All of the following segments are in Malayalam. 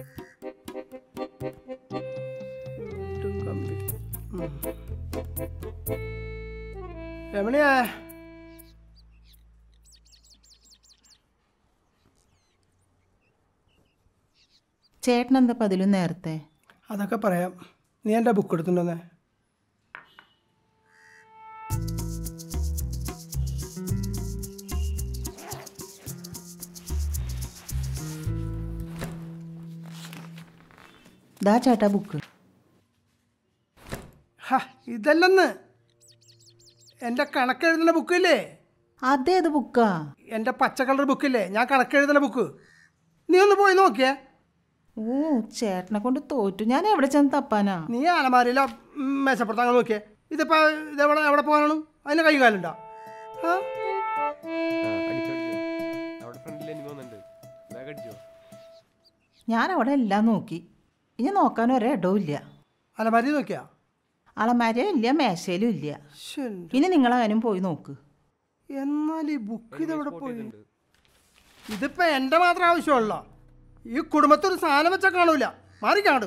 വീണ്ടും കമ്പി ഉം. രമണിയാ ചേട്ടൻ എന്താ പതിലും നേരത്തെ അതൊക്കെ പറയാം നീ എൻ്റെ ബുക്ക് എടുത്തിട്ടുണ്ടെന്നേ ദാ ചേട്ടാ ബുക്ക് ഹാ ഇതല്ലെന്ന് എൻ്റെ കണക്കെഴുതുന്ന ബുക്കില്ലേ അതേത് ബുക്കാ എൻ്റെ പച്ച കളർ ബുക്കില്ലേ ഞാൻ കണക്കെഴുതുന്ന ബുക്ക് നീ ഒന്ന് പോയി നോക്കിയേ ഓ ചേട്ടനെ കൊണ്ട് തോറ്റു ഞാൻ എവിടെ ചെന്ന് തപ്പാനാ നീ അലമാരയിലോ മേശപ്പുറത്ത് അങ്ങനെ നോക്കിയേ ഇതിപ്പോൾ ഇതെവിടെ എവിടെ പോകാനാണ് അതിന് കൈ കാലുണ്ടോ ആ അവിടെ ഫ്രണ്ടിൽ എനിക്ക് വന്നിട്ടുണ്ട് ബാഗ് അടിച്ചോ ഞാൻ അവിടെ എല്ലാം നോക്കി ഇനി നോക്കാൻ ഒരിടവും ഇല്ല അലമാരി നോക്കിയാ അളമാരയും ഇല്ല മേശയിലും ഇല്ല ശരി ഇനി നിങ്ങളതിനും പോയി നോക്ക് എന്നാൽ ഈ ബുക്ക് ഇതെവിടെ പോയി ഇതിപ്പോ എൻ്റെ മാത്രം ആവശ്യമുള്ള ഈ കുടുംബത്തിൽ ഒരു സാധനം വെച്ചാൽ കാണൂല മാറിക്കാണ്ട്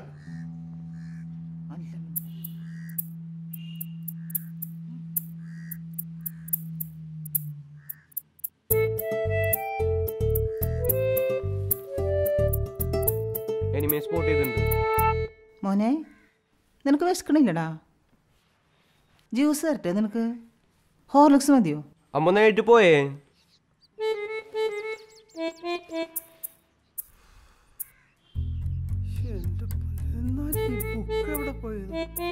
എനിമേ സ്പോട്ട് ചെയ്തിട്ടുണ്ട് മോനെ നിനക്ക് വിശക്കണില്ലടാ ജ്യൂസ് തരട്ടെ നിനക്ക് ഹോർലിക്സ് മതിയോ അമ്മ നേരിട്ട് പോയേ എന്നാൽ ഈ ബുക്ക് എവിടെ പോയത്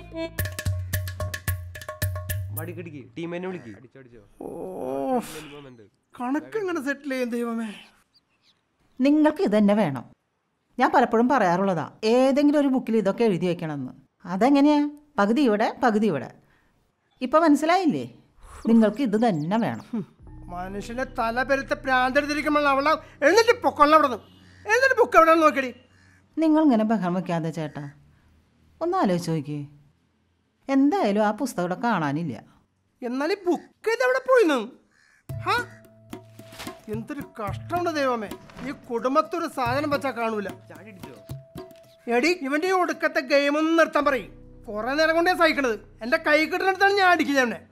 മടിക്കടിക്ക് ടീമിനെ വിളിക്ക് അടിച്ചടിച്ചോ ഓ വന്നിട്ടുണ്ട് കണക്ക് എങ്ങനെ സെറ്റിൽ ചെയ്യും ദൈവമേ നിങ്ങൾക്ക് ഇതന്നെ വേണം ഞാൻ പലപ്പോഴും പറയാറുള്ളതാ ഏതെങ്കിലും ഒരു ബുക്കിൽ ഇതൊക്കെ എഴുതി വെക്കണമെന്ന് അതെങ്ങനെയാ പകുതി ഇവിടെ പകുതി ഇവിടെ ഇപ്പം മനസ്സിലായില്ലേ നിങ്ങൾക്ക് ഇത് തന്നെ വേണം മനുഷ്യനെ തല പെരുത്ത പ്രാന്തെടുത്തിരിക്കുമ്പോൾ അവളെ എഴുന്നിട്ട് പൊക്കൊള്ള അവിടെ നിന്ന് എന്നിട്ട് ബുക്ക് എവിടെ നോക്കടി നിങ്ങളിങ്ങനെ ബഹളം വെക്കാതെ ചേട്ടാ ഒന്ന് ആലോചിച്ച് നോക്കിയേ എന്തായാലും ആ പുസ്തകം ഇവിടെ കാണാനില്ല എന്നാൽ ഈ ബുക്ക് ഇതെവിടെ പോയിന്ന് ഹാ എന്തൊരു കഷ്ടമുണ്ട് ദൈവമേ ഈ കുടുംബത്തൊരു സാധനം വെച്ചാൽ കാണൂല എടി ഇവന്റെ ഈ ഒടുക്കത്തെ ഗെയിമൊന്നും നിർത്താൻ പറയും കുറെ നേരം കൊണ്ടേ സഹിക്കണത് എൻ്റെ കൈ കിട്ടുന്നിടത്താണ് ഞാൻ അടിക്കുന്നത് അവനെ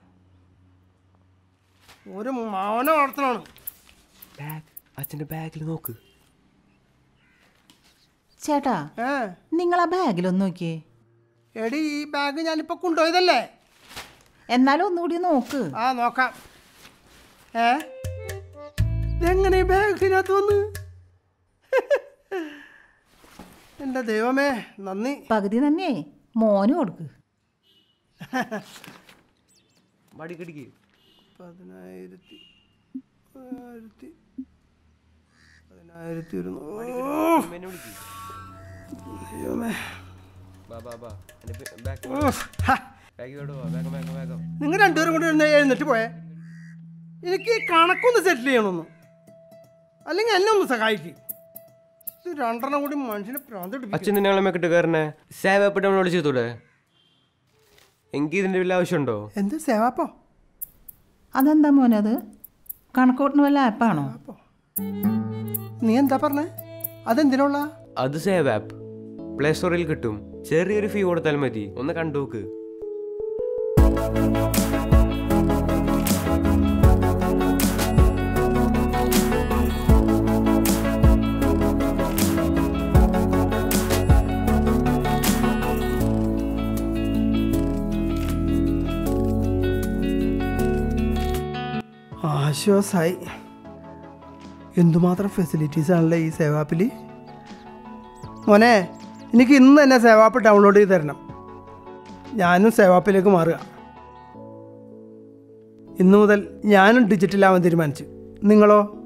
ഒരു മൗനം വളർത്തണമാണ് ബാഗ് അച്ഛൻ്റെ ബാഗിൽ നോക്ക് ചേട്ടാ ഏ നിങ്ങൾ ആ ബാഗിലൊന്ന് നോക്കിയേ എടി ഈ ബാഗ് ഞാനിപ്പോൾ കൊണ്ടുപോയതല്ലേ എന്നാലും ഒന്നുകൂടി നോക്ക് ആ നോക്കാം ഏ ഇതെങ്ങനെ ഈ ബാഗിനകത്ത് വന്ന് എൻ്റെ ദൈവമേ നന്ദി പകുതി തന്നെ മോന് കൊടുക്ക് മടിക്കടിക്ക് പതിനായിരത്തി ആയിരത്തി പതിനായിരത്തി ഒരുന്നൂറ് ടീമിനെ വിളിക്ക് ദൈവമേ ബാ ബാ ബാ എൻ്റെ ബാഗ് ഉഫ്, ഹാ. ബാഗ് ഇതോട് വാ വേഗം വേഗം വേഗം നിങ്ങൾ രണ്ടുപേരും കൂടി ഒന്ന് എഴുന്നിട്ട് പോയേ എനിക്ക് ഈ കണക്കൊന്ന് സെറ്റിൽ ചെയ്യണമെന്ന് അല്ലെങ്കിൽ എന്നെ ഒന്ന് സഹായിക്കും ഇത് രണ്ടെണ്ണം കൂടി മനുഷ്യനെ പ്രാന്തെടുപ്പിക്കും അച്ഛൻ തന്നെ ഞങ്ങളെ മെക്കിട്ട് കയറണേ സേവ് ആപ്പ് ഡൗൺലോഡ് ചെയ്തൂടെ എനിക്ക് ഇതിൻ്റെ വലിയ ആവശ്യമുണ്ടോ എന്ത് സേവാപ്പോ അതെന്താ മോനെ അത് കണക്കൂട്ടിന് വല്ല ആപ്പാണോ അപ്പോ നീ എന്താ പറഞ്ഞേ അതെന്തിനുള്ള അത് സേവ് ആപ്പ് പ്ലേ സ്റ്റോറിൽ കിട്ടും ചെറിയൊരു ഫീ കൊടുത്താൽ മതി ഒന്ന് കണ്ടു നോക്ക് ആശ്വാസായി എന്തുമാത്രം ഫെസിലിറ്റീസ് ആണല്ലേ ഈ സേവാപ്പിൽ മോനെ എനിക്ക് ഇന്ന് തന്നെ സേവാപ്പ് ഡൗൺലോഡ് ചെയ്ത് തരണം ഞാനും സേവാപ്പിലേക്ക് മാറുക ഇന്നു മുതൽ ഞാനും ഡിജിറ്റലാവാൻ തീരുമാനിച്ചു നിങ്ങളോ